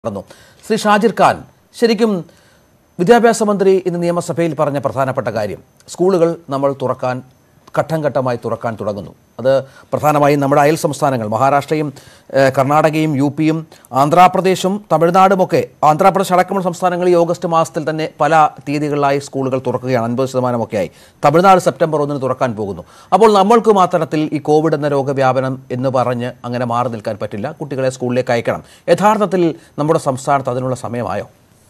നടന്നു ശ്രീ ഷാജിർ ഖാൻ ശരിക്കും വിദ്യാഭ്യാസ മന്ത്രി ഇന്ന് നിയമസഭയിൽ പറഞ്ഞ പ്രധാനപ്പെട്ട കാര്യം സ്കൂളുകൾ നമ്മൾ തുറക്കാൻ ഘട്ടം ഘട്ടമായി തുറക്കാൻ തുടങ്ങുന്നു അത് പ്രധാനമായും നമ്മുടെ അയൽ സംസ്ഥാനങ്ങൾ മഹാരാഷ്ട്രയും ഏഹ്, കർണാടകയും യു പിയും ആന്ധ്രാപ്രദേശും തമിഴ്നാടുമൊക്കെ ആന്ധ്രാപ്രദേശ് അടക്കമുള്ള സംസ്ഥാനങ്ങളിൽ ഈ ഓഗസ്റ്റ് മാസത്തിൽ തന്നെ പല തീയതികളിലായി സ്കൂളുകൾ തുറക്കുകയാണ് അൻപത് ശതമാനമൊക്കെ ആയി തമിഴ്നാട് സെപ്റ്റംബർ ഒന്നിന് തുറക്കാൻ പോകുന്നു അപ്പോൾ നമ്മൾക്കും ആ തരത്തിൽ ഈ കോവിഡ് എന്ന രോഗവ്യാപനം എന്ന് പറഞ്ഞ് അങ്ങനെ മാറി നിൽക്കാൻ പറ്റില്ല കുട്ടികളെ സ്കൂളിലേക്ക് അയക്കണം യഥാർത്ഥത്തിൽ നമ്മുടെ സംസ്ഥാനത്ത് അതിനുള്ള സമയമായോ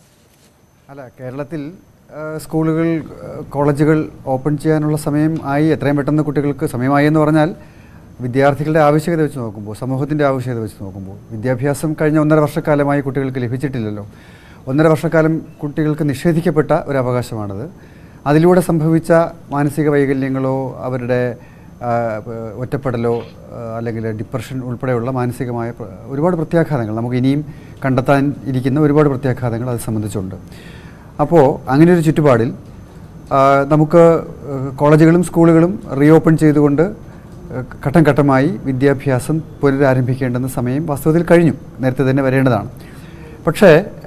അല്ല കേരളത്തിൽ ആ, സ്കൂളുകൾ ആ, കോളേജുകൾ ഓപ്പൺ ചെയ്യാനുള്ള സമയം ആയി എത്രയും പെട്ടെന്ന് കുട്ടികൾക്ക് സമയമായി എന്ന് പറഞ്ഞാൽ വിദ്യാർത്ഥികളുടെ ആവശ്യകത വെച്ച് നോക്കുമ്പോൾ സമൂഹത്തിൻ്റെ ആവശ്യകത വെച്ച് നോക്കുമ്പോൾ വിദ്യാഭ്യാസം കഴിഞ്ഞ ഒന്നര വർഷക്കാലമായി കുട്ടികൾക്ക് ലഭിച്ചിട്ടില്ലല്ലോ ഒന്നര വർഷക്കാലം കുട്ടികൾക്ക് നിഷേധിക്കപ്പെട്ട ഒരു അവകാശമാണത് അതിലൂടെ സംഭവിച്ച മാനസിക വൈകല്യങ്ങളോ അവരുടെ ആ, പ- ഒറ്റപ്പെടലോ ആ, അല്ലെങ്കിൽ ഡിപ്രഷൻ ഉൾപ്പെടെയുള്ള മാനസികമായ പ്ര- ഒരുപാട് പ്രത്യാഘാതങ്ങൾ നമുക്ക് ഇനിയും കണ്ടെത്താൻ ഇരിക്കുന്ന ഒരുപാട് പ്രത്യാഘാതങ്ങൾ അത് സംബന്ധിച്ചുണ്ട് അപ്പോൾ അങ്ങനെ ഒരു ചുറ്റുപാടിൽ ആ, നമുക്ക് ഏഹ്, കോളേജുകളും സ്കൂളുകളും റീഓപ്പൺ ചെയ്തുകൊണ്ട് ഏഹ്, ഘട്ടം ഘട്ടമായി വിദ്യാഭ്യാസം പുനരാരംഭിക്കേണ്ടുന്ന സമയം വാസ്തവത്തിൽ കഴിഞ്ഞു നേരത്തെ തന്നെ വരേണ്ടതാണ് പക്ഷേ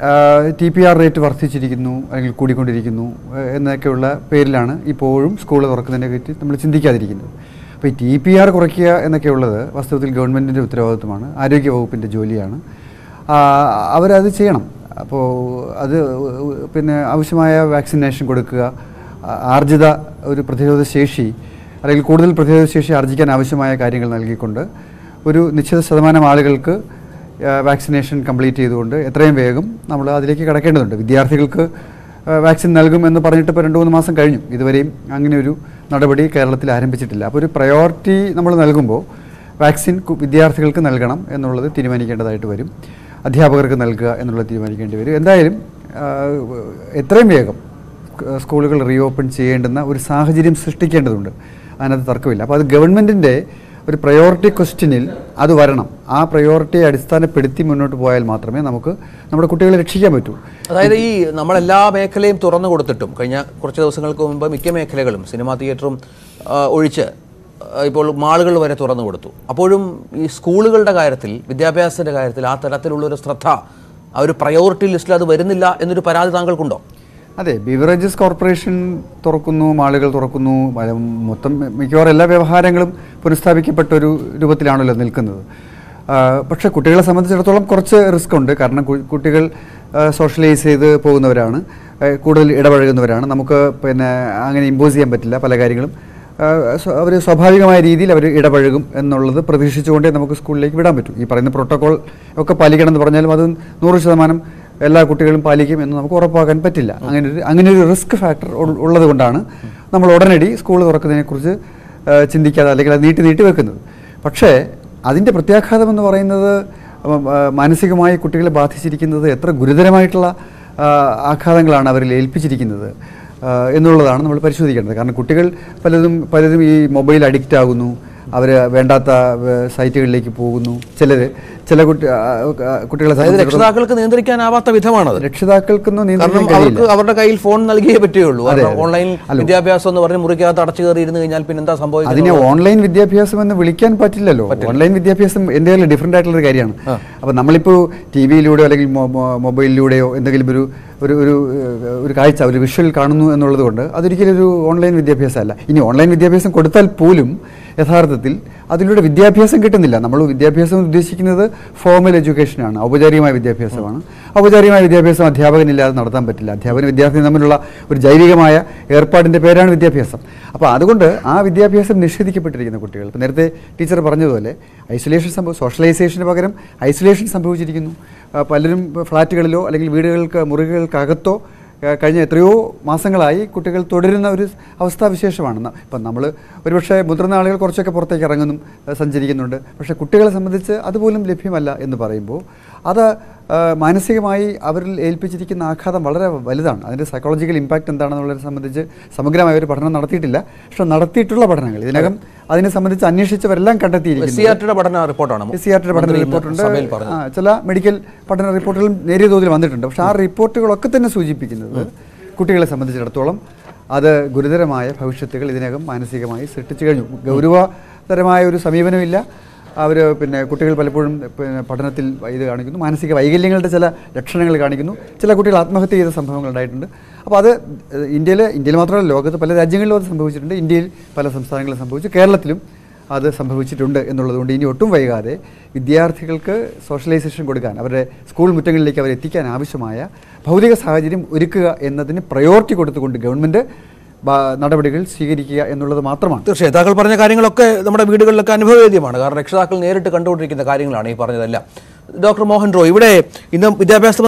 ടി പി ആർ റേറ്റ് വർദ്ധിച്ചിരിക്കുന്നു അല്ലെങ്കിൽ കൂടിക്കൊണ്ടിരിക്കുന്നു ഏഹ്, എന്നൊക്കെയുള്ള പേരിലാണ് ഇപ്പോഴും സ്കൂൾ തുറക്കുന്നതിനെ പറ്റി നമ്മൾ ചിന്തിക്കാതിരിക്കുന്നത് അപ്പോൾ ഈ ടി പി ആർ കുറയ്ക്കുക എന്നൊക്കെ ഉള്ളത് വാസ്തവത്തിൽ ഗവൺമെൻറ്റിൻ്റെ ഉത്തരവാദിത്വമാണ് ആരോഗ്യ വകുപ്പിൻ്റെ ജോലിയാണ് ആ, അവരത് ചെയ്യണം അപ്പോൾ അത് പിന്നെ ആവശ്യമായ വാക്സിനേഷൻ കൊടുക്കുക ആ- ആർജിത ഒരു പ്രതിരോധ ശേഷി അല്ലെങ്കിൽ കൂടുതൽ പ്രതിരോധ ശേഷി ആർജിക്കാൻ ആവശ്യമായ കാര്യങ്ങൾ നൽകിക്കൊണ്ട് ഒരു നിശ്ചിത ശതമാനം ആളുകൾക്ക് വാക്സിനേഷൻ കംപ്ലീറ്റ് ചെയ്തുകൊണ്ട് എത്രയും വേഗം നമ്മൾ അതിലേക്ക് കടക്കേണ്ടതുണ്ട് വിദ്യാർത്ഥികൾക്ക് ആ, വാക്സിൻ നൽകും എന്ന് പറഞ്ഞിട്ട് ഇപ്പോൾ രണ്ട് മൂന്ന് മാസം കഴിഞ്ഞു ഇതുവരെയും അങ്ങനെ ഒരു നടപടി കേരളത്തിൽ ആരംഭിച്ചിട്ടില്ല അപ്പോൾ ഒരു പ്രയോറിറ്റി നമ്മൾ നൽകുമ്പോൾ വാക്സിൻ കു- വിദ്യാർത്ഥികൾക്ക് നൽകണം എന്നുള്ളത് തീരുമാനിക്കേണ്ടതായിട്ട് വരും അധ്യാപകർക്ക് നൽകുക എന്നുള്ളത് തീരുമാനിക്കേണ്ടി വരും എന്തായാലും ആ, എത്രയും വേഗം ക- സ്കൂളുകൾ റീഓപ്പൺ ചെയ്യേണ്ടുന്ന ഒരു സാഹചര്യം സൃഷ്ടിക്കേണ്ടതുണ്ട് അതിനകത്ത് തർക്കമില്ല അപ്പോൾ അത് ഗവൺമെൻറ്റിൻ്റെ ഒരു പ്രയോറിറ്റി ക്വസ്റ്റ്യനിൽ അത് വരണം ആ പ്രയോറിറ്റിയെ അടിസ്ഥാനപ്പെടുത്തി മുന്നോട്ട് പോയാൽ മാത്രമേ നമുക്ക് നമ്മുടെ കുട്ടികളെ രക്ഷിക്കാൻ പറ്റൂ അതായത് ഈ നമ്മളെല്ലാ മേഖലയും തുറന്നു കൊടുത്തിട്ടും കഴിഞ്ഞ കുറച്ച് ദിവസങ്ങൾക്ക് മുമ്പ് മിക്ക മേഖലകളും സിനിമാ തിയേറ്ററും ആ, ഒഴിച്ച് ആ, ഇപ്പോൾ മാളുകൾ വരെ തുറന്നു കൊടുത്തു അപ്പോഴും ഈ സ്കൂളുകളുടെ കാര്യത്തിൽ വിദ്യാഭ്യാസത്തിൻ്റെ കാര്യത്തിൽ ആ തരത്തിലുള്ളൊരു ശ്രദ്ധ ആ ഒരു പ്രയോറിറ്റി ലിസ്റ്റിൽ അത് വരുന്നില്ല എന്നൊരു പരാതി താങ്കൾക്കുണ്ടോ അതെ ബിവറേജസ് കോർപ്പറേഷൻ തുറക്കുന്നു മാളുകൾ തുറക്കുന്നു അത് മൊത്തം മിക്കവാറും എല്ലാ വ്യവഹാരങ്ങളും പുനഃസ്ഥാപിക്കപ്പെട്ട ഒരു രൂപത്തിലാണല്ലോ നിൽക്കുന്നത് ആ, പക്ഷേ കുട്ടികളെ സംബന്ധിച്ചിടത്തോളം കുറച്ച് റിസ്ക് ഉണ്ട് കാരണം കു- കുട്ടികൾ സോഷ്യലൈസ് ചെയ്ത് പോകുന്നവരാണ് ആ, കൂടുതൽ ഇടപഴകുന്നവരാണ് നമുക്ക് പിന്നെ അങ്ങനെ ഇമ്പോസ് ചെയ്യാൻ പറ്റില്ല പല കാര്യങ്ങളും അവർ സ്വാഭാവികമായ രീതിയിൽ അവർ ഇടപഴകും എന്നുള്ളത് പ്രതീക്ഷിച്ചുകൊണ്ടേ നമുക്ക് സ്കൂളിലേക്ക് വിടാൻ പറ്റും ഈ പറയുന്ന പ്രോട്ടോകോൾ ഒക്കെ പാലിക്കണം എന്ന് പറഞ്ഞാലും അത് നൂറ് ശതമാനം എല്ലാ കുട്ടികളും പാലിക്കും എന്ന് നമുക്ക് ഉറപ്പാക്കാൻ പറ്റില്ല അങ്ങനെ ഒരു അങ്ങനെ ഒരു റിസ്ക് ഫാക്ടർ ഉള്ളത് കൊണ്ടാണ് നമ്മൾ ഉടനടി സ്കൂൾ തുറക്കുന്നതിനെക്കുറിച്ച് ആ, ചിന്തിക്കാതെ അല്ലെങ്കിൽ അത് നീട്ടി നീട്ടി വെക്കുന്നത് പക്ഷേ അതിൻ്റെ പ്രത്യാഘാതം എന്ന് പറയുന്നത് ഉം, ആ, മാനസികമായി കുട്ടികളെ ബാധിച്ചിരിക്കുന്നത് എത്ര ഗുരുതരമായിട്ടുള്ള ആ, ആഘാതങ്ങളാണ് അവരിൽ ഏൽപ്പിച്ചിരിക്കുന്നത് ആ, എന്നുള്ളതാണ് നമ്മൾ പരിശോധിക്കേണ്ടത് കാരണം കുട്ടികൾ പലതും പലരും ഈ മൊബൈൽ അഡിക്റ്റ് ആകുന്നു അവർ വേണ്ടാത്ത ഏഹ്, സൈറ്റുകളിലേക്ക് പോകുന്നു ചിലർ ചില കുട്ടി ആ, ആ, കുട്ടികളെ അതായത് സംബന്ധിച്ചിടത്തോളം രക്ഷിതാക്കൾക്ക് നിയന്ത്രിക്കാനാവാത്ത വിധമാണത് രക്ഷിതാക്കൾക്കൊന്നും കാരണം നിയന്ത്രിക്കാൻ കഴിയില്ല അവർക്ക് അവരുടെ കയ്യിൽ ഫോൺ നൽകിയേ പറ്റുകയുള്ളൂ അതെ, കാരണം അതെ. ഓൺലൈൻ അല്ല. വിദ്യാഭ്യാസം എന്ന് പറഞ്ഞ് മുറിക്കകത്ത് അടച്ചു കയറി ഇരുന്ന് കഴിഞ്ഞാൽ പിന്നെ എന്താ സംഭവിക്കുന്നത് അതിനെ ഓൺലൈൻ വിദ്യാഭ്യാസം എന്ന് വിളിക്കാൻ പറ്റില്ലല്ലോ ഓൺലൈൻ വിദ്യാഭ്യാസം എൻ്റെ ഡിഫറെൻ്റ് ആയിട്ടുള്ള ഒരു കാര്യമാണ് അപ്പോൾ നമ്മളിപ്പോൾ ടി വിയിലൂടെയോ അല്ലെങ്കിൽ മൊ- മൊ- മൊബൈലിലൂടെയോ എന്തെങ്കിലും ഒരു ഒരു ഒരു ഏഹ്, ഒരു കാഴ്ച ഒരു വിഷ്വൽ കാണുന്നു എന്നുള്ളത് കൊണ്ട് അതൊരിക്കലും ഒരു ഓൺലൈൻ വിദ്യാഭ്യാസമല്ല ഇനി ഓൺലൈൻ വിദ്യാഭ്യാസം കൊടുത്താൽ പോലും യഥാർത്ഥത്തിൽ അതിലൂടെ വിദ്യാഭ്യാസം കിട്ടുന്നില്ല നമ്മൾ വിദ്യാഭ്യാസം എന്ന് ഉദ്ദേശിക്കുന്നത് ഫോർമൽ എഡ്യൂക്കേഷനാണ് ഔപചാരികമായ വിദ്യാഭ്യാസമാണ് ഔപചാരികമായ വിദ്യാഭ്യാസം അധ്യാപകനില്ലാതെ നടത്താൻ പറ്റില്ല അധ്യാപകനും വിദ്യാർത്ഥിയും തമ്മിലുള്ള ഒരു ജൈവികമായ ഏർപ്പാടിൻ്റെ പേരാണ് വിദ്യാഭ്യാസം അപ്പോൾ അതുകൊണ്ട് ആ വിദ്യാഭ്യാസം നിഷേധിക്കപ്പെട്ടിരിക്കുന്ന കുട്ടികൾ ഇപ്പോൾ നേരത്തെ ടീച്ചർ പറഞ്ഞതുപോലെ ഐസൊലേഷൻ സംഭവം സോഷ്യലൈസേഷന് പകരം ഐസൊലേഷൻ സംഭവിച്ചിരിക്കുന്നു ആ, പലരും ഫ്ലാറ്റുകളിലോ അല്ലെങ്കിൽ വീടുകൾക്ക് മുറികൾക്കകത്തോ ആ, കഴിഞ്ഞ എത്രയോ മാസങ്ങളായി കുട്ടികൾ തുടരുന്ന ഒരു അവസ്ഥാവിശേഷമാണ് ന- ഇപ്പം നമ്മൾ ഒരുപക്ഷെ മുതിർന്ന ആളുകൾ കുറച്ചൊക്കെ പുറത്തേക്ക് ഇറങ്ങുന്നു ആ, സഞ്ചരിക്കുന്നുണ്ട് പക്ഷേ കുട്ടികളെ സംബന്ധിച്ച് അതുപോലും ലഭ്യമല്ല എന്ന് പറയുമ്പോൾ അത് ആ, മാനസികമായി അവരിൽ ഏൽപ്പിച്ചിരിക്കുന്ന ആഘാതം വളരെ വലുതാണ് അതിൻ്റെ സൈക്കോളജിക്കൽ ഇമ്പാക്റ്റ് എന്താണെന്നുള്ളതിനെ സംബന്ധിച്ച് സമഗ്രമായ ഒരു പഠനം നടത്തിയിട്ടില്ല പക്ഷേ നടത്തിയിട്ടുള്ള പഠനങ്ങൾ ഇതിനകം അതിനെ സംബന്ധിച്ച് അന്വേഷിച്ചവരെല്ലാം സി കണ്ടെത്തിയിരിക്കുന്നത് ആർ ടിയുടെ പഠന റിപ്പോർട്ടാണ് എസ് സി ആർ ടിയുടെ പഠന മന്ത്രി ഇന്ന് റിപ്പോർട്ടുണ്ട് സഭയിൽ പറഞ്ഞത് ആ, ചില മെഡിക്കൽ പഠന റിപ്പോർട്ടുകളും നേരിയ തോതിൽ വന്നിട്ടുണ്ട് പക്ഷേ ആ റിപ്പോർട്ടുകളൊക്കെ തന്നെ സൂചിപ്പിക്കുന്നത് കുട്ടികളെ സംബന്ധിച്ചിടത്തോളം അത് ഗുരുതരമായ ഭവിഷ്യത്തുകൾ ഇതിനകം മാനസികമായി സൃഷ്ടിച്ചു കഴിഞ്ഞു ഗൗരവതരമായ ഒരു സമീപനമില്ല അവർ പിന്നെ കുട്ടികൾ പലപ്പോഴും പിന്നെ പഠനത്തിൽ ഇത് കാണിക്കുന്നു മാനസിക വൈകല്യങ്ങളുടെ ചില ലക്ഷണങ്ങൾ കാണിക്കുന്നു ചില കുട്ടികൾ ആത്മഹത്യ ചെയ്ത സംഭവങ്ങൾ ഉണ്ടായിട്ടുണ്ട് അപ്പോൾ അത് ഇന്ത്യയിൽ ഇന്ത്യയിൽ മാത്രമല്ല ലോകത്ത് പല രാജ്യങ്ങളിലും അത് സംഭവിച്ചിട്ടുണ്ട് ഇന്ത്യയിൽ പല സംസ്ഥാനങ്ങളിലും സംഭവിച്ചു കേരളത്തിലും അത് സംഭവിച്ചിട്ടുണ്ട് എന്നുള്ളതുകൊണ്ട് ഇനി ഒട്ടും വൈകാതെ വിദ്യാർത്ഥികൾക്ക് സോഷ്യലൈസേഷൻ കൊടുക്കാൻ അവരുടെ സ്കൂൾ മുറ്റങ്ങളിലേക്ക് അവരെ എത്തിക്കാൻ ആവശ്യമായ ഭൗതിക സാഹചര്യം ഒരുക്കുക എന്നതിന് പ്രയോറിറ്റി കൊടുത്തുകൊണ്ട് ഗവൺമെൻറ് നടപടികൾ സ്വീകരിക്കുക എന്നുള്ളത് മാത്രമാണ് തീർച്ചയായും താങ്കൾ പറഞ്ഞ കാര്യങ്ങളൊക്കെ നമ്മുടെ വീടുകളിലൊക്കെ അനുഭവവേദ്യമാണ് കാരണം രക്ഷിതാക്കൾ നേരിട്ട് കണ്ടുകൊണ്ടിരിക്കുന്ന കാര്യങ്ങളാണ് ഈ പറഞ്ഞതെല്ലാം ഡോക്ടർ മോഹൻ റോയ് ഇവിടെ ഇന്ന് വിദ്യാഭ്യാസ